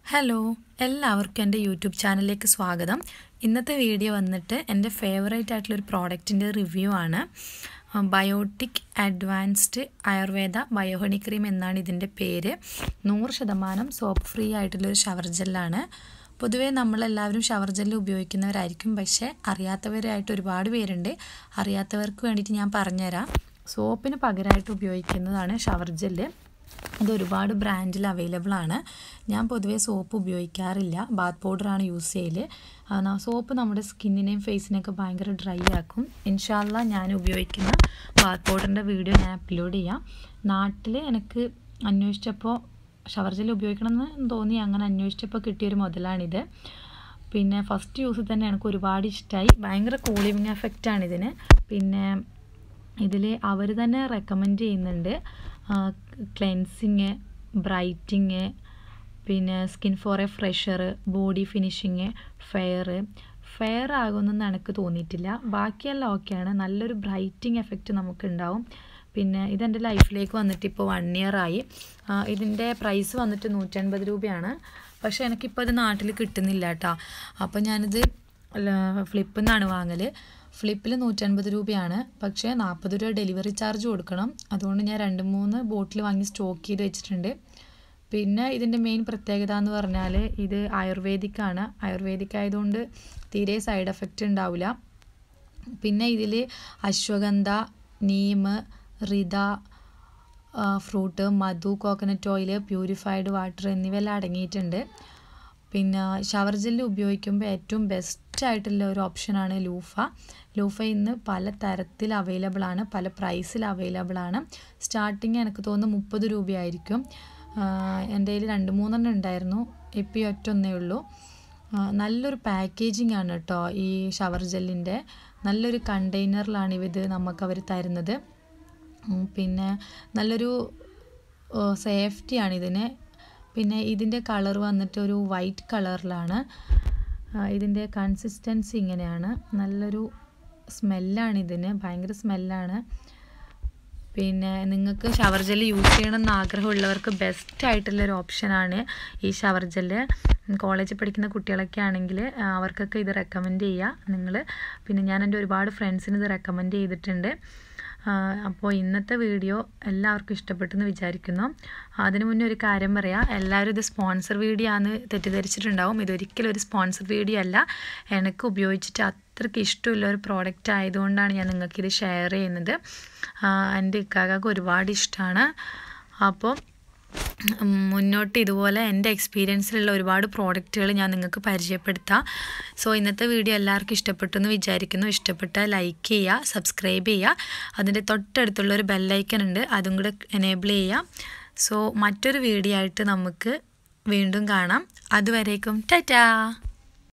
hello എല്ലാവർക്കും എൻ്റെ YouTube ചാനലിലേക്ക് സ്വാഗതം ഇന്നത്തെ വീഡിയോ വന്നിട്ട് എൻ്റെ ഫേവറേറ്റ് ആയിട്ടുള്ളൊരു പ്രോഡക്റ്റിൻ്റെ റിവ്യൂ ആണ് Biotique advanced Ayurveda bio honey cream എന്നാണ് ഇതിൻ്റെ പേര് നൂറ് ശതമാനം സോപ്പ് ഫ്രീ ആയിട്ടുള്ളൊരു ഷവർ ജെല്ലാണ് പൊതുവേ നമ്മളെല്ലാവരും ഷവർ ജെല്ല് ഉപയോഗിക്കുന്നവരായിരിക്കും പക്ഷേ അറിയാത്തവരായിട്ട് ഒരുപാട് പേരുണ്ട് അറിയാത്തവർക്ക് വേണ്ടിയിട്ട് ഞാൻ പറഞ്ഞുതരാം സോപ്പിന് പകരമായിട്ട് ഉപയോഗിക്കുന്നതാണ് ഷവർ ജെല്ല് ഇത് ഒരുപാട് ബ്രാൻഡിൽ അവൈലബിൾ ആണ് ഞാൻ പൊതുവേ സോപ്പ് ഉപയോഗിക്കാറില്ല ബാത്ത് പൗഡറാണ് യൂസ് ചെയ്യൽ സോപ്പ് നമ്മുടെ സ്കിന്നിനെയും ഫേസിനെയൊക്കെ ഭയങ്കര ഡ്രൈ ആക്കും ഇൻഷാല്ല ഞാൻ ഉപയോഗിക്കുന്ന ബാത്ത് പൗഡറിൻ്റെ വീഡിയോ ഞാൻ അപ്ലോഡ് ചെയ്യാം നാട്ടിൽ എനിക്ക് അന്വേഷിച്ചപ്പോൾ ഷവർ ജെൽ ഉപയോഗിക്കണം എന്ന് തോന്നി അങ്ങനെ അന്വേഷിച്ചപ്പോൾ കിട്ടിയൊരു മുതലാണിത് പിന്നെ ഫസ്റ്റ് യൂസിൽ തന്നെ എനിക്ക് ഒരുപാട് ഇഷ്ടമായി ഭയങ്കര കൂളിംഗ് എഫക്റ്റാണ് ഇതിന് പിന്നെ ഇതിൽ അവർ തന്നെ റെക്കമെൻഡ് ചെയ്യുന്നുണ്ട് ക്ലെൻസിങ് ബ്രൈറ്റിങ് പിന്നെ skin for a fresher body finishing fair fair ആകുമെന്ന് എനിക്ക് തോന്നിയിട്ടില്ല ബാക്കിയെല്ലാം ഓക്കെയാണ് നല്ലൊരു ബ്രൈറ്റിങ് എഫക്റ്റ് നമുക്കുണ്ടാവും പിന്നെ ഇതെൻ്റെ ലൈഫിലേക്ക് വന്നിട്ട് ഇപ്പോൾ വൺ ഇയർ ആയി ഇതിൻ്റെ പ്രൈസ് വന്നിട്ട് നൂറ്റൻപത് രൂപയാണ് പക്ഷേ എനിക്കിപ്പോൾ ഇത് നാട്ടിൽ കിട്ടുന്നില്ല കേട്ടോ അപ്പോൾ ഞാനിത് ഫ്ലിപ്പിൽ നിന്നാണ് വാങ്ങൽ ഫ്ലിപ്പിൽ നൂറ്റൻപത് രൂപയാണ് പക്ഷേ നാൽപ്പത് രൂപ ഡെലിവറി ചാർജ് കൊടുക്കണം അതുകൊണ്ട് ഞാൻ രണ്ട് മൂന്ന് ബോട്ടിൽ വാങ്ങി സ്റ്റോക്ക് ചെയ്ത് വെച്ചിട്ടുണ്ട് പിന്നെ ഇതിൻ്റെ മെയിൻ പ്രത്യേകത എന്ന് പറഞ്ഞാൽ ഇത് ആയുർവേദിക്കാണ് ആയുർവേദിക് ആയതുകൊണ്ട് തീരെ സൈഡ് എഫക്റ്റ് ഉണ്ടാവില്ല പിന്നെ ഇതിൽ അശ്വഗന്ധ നീം റിത ഫ്രൂട്ട് മധു കോക്കനട്ട് ഓയിൽ പ്യൂരിഫൈഡ് വാട്ടർ എന്നിവയെല്ലാം അടങ്ങിയിട്ടുണ്ട് പിന്നെ ഷവർ ജെല്ല് ഉപയോഗിക്കുമ്പോൾ ഏറ്റവും ബെസ്റ്റ് ആയിട്ടുള്ള ഒരു ഓപ്ഷനാണ് ലൂഫ ലൂഫ ഇന്ന് പല തരത്തിൽ അവൈലബിൾ ആണ് പല പ്രൈസിൽ അവൈലബിൾ ആണ് സ്റ്റാർട്ടിങ് എനിക്ക് തോന്നുന്നു മുപ്പത് രൂപയായിരിക്കും എൻ്റെ കയ്യിൽ രണ്ട് മൂന്നെണ്ണം ഉണ്ടായിരുന്നു ഇപ്പോൾ ഒറ്റ ഒന്നേ ഉള്ളൂ നല്ലൊരു പാക്കേജിംഗ് ആണ് കേട്ടോ ഈ ഷവർ ജെല്ലിൻ്റെ നല്ലൊരു കണ്ടെയ്നറിലാണ് ഇത് നമുക്ക് അവർ തരുന്നത് പിന്നെ നല്ലൊരു സേഫ്റ്റിയാണ് ഇതിന് പിന്നെ ഇതിൻ്റെ കളർ വന്നിട്ട് ഒരു വൈറ്റ് കളറിലാണ് ഇതിൻ്റെ കൺസിസ്റ്റൻസി ഇങ്ങനെയാണ് നല്ലൊരു സ്മെല്ലാണ് ഇതിന് ഭയങ്കര സ്മെല്ലാണ് പിന്നെ നിങ്ങൾക്ക് ഷവർ ജെല്ല് യൂസ് ചെയ്യണം എന്ന് ആഗ്രഹമുള്ളവർക്ക് ബെസ്റ്റ് ആയിട്ടുള്ളൊരു ഓപ്ഷനാണ് ഈ ഷവർ ജെല്ല് കോളേജിൽ പഠിക്കുന്ന കുട്ടികളൊക്കെ ആണെങ്കിൽ അവർക്കൊക്കെ ഇത് റെക്കമെൻഡ് ചെയ്യുക നിങ്ങൾ പിന്നെ ഞാൻ എൻ്റെ ഒരുപാട് ഫ്രണ്ട്സിന് ഇത് റെക്കമെൻഡ് ചെയ്തിട്ടുണ്ട് അപ്പോൾ ഇന്നത്തെ വീഡിയോ എല്ലാവർക്കും ഇഷ്ടപ്പെട്ടെന്ന് വിചാരിക്കുന്നു അതിനു മുന്നേ ഒരു കാര്യം പറയാം എല്ലാവരും ഇത് സ്പോൺസർ വീഡിയോ ആണ് തെറ്റിദ്ധരിച്ചിട്ടുണ്ടാവും ഇതൊരിക്കലും ഒരു സ്പോൺസർ വീഡിയോ അല്ല എനിക്ക് ഉപയോഗിച്ചിട്ട് അത്രയ്ക്ക് ഇഷ്ടമുള്ള ഒരു പ്രോഡക്റ്റ് ആയതുകൊണ്ടാണ് ഞാൻ നിങ്ങൾക്കിത് ഷെയർ ചെയ്യുന്നത് എൻ്റെ ഇക്കാക്ക് ഒരുപാട് ഇഷ്ടമാണ് അപ്പോൾ മുന്നോട്ട് ഇതുപോലെ എൻ്റെ എക്സ്പീരിയൻസിലുള്ള ഒരുപാട് പ്രോഡക്റ്റുകൾ ഞാൻ നിങ്ങൾക്ക് പരിചയപ്പെടുത്താം സോ ഇന്നത്തെ വീഡിയോ എല്ലാവർക്കും ഇഷ്ടപ്പെട്ടു എന്ന് വിചാരിക്കുന്നു ഇഷ്ടപ്പെട്ടാൽ ലൈക്ക് ചെയ്യുക സബ്സ്ക്രൈബ് ചെയ്യുക അതിൻ്റെ തൊട്ടടുത്തുള്ളൊരു ബെല്ലൈക്കൺ ഉണ്ട് അതും കൂടെ എനേബിൾ ചെയ്യുക സോ മറ്റൊരു വീഡിയോ ആയിട്ട് നമുക്ക് വീണ്ടും കാണാം അതുവരേക്കും ടാറ്റാ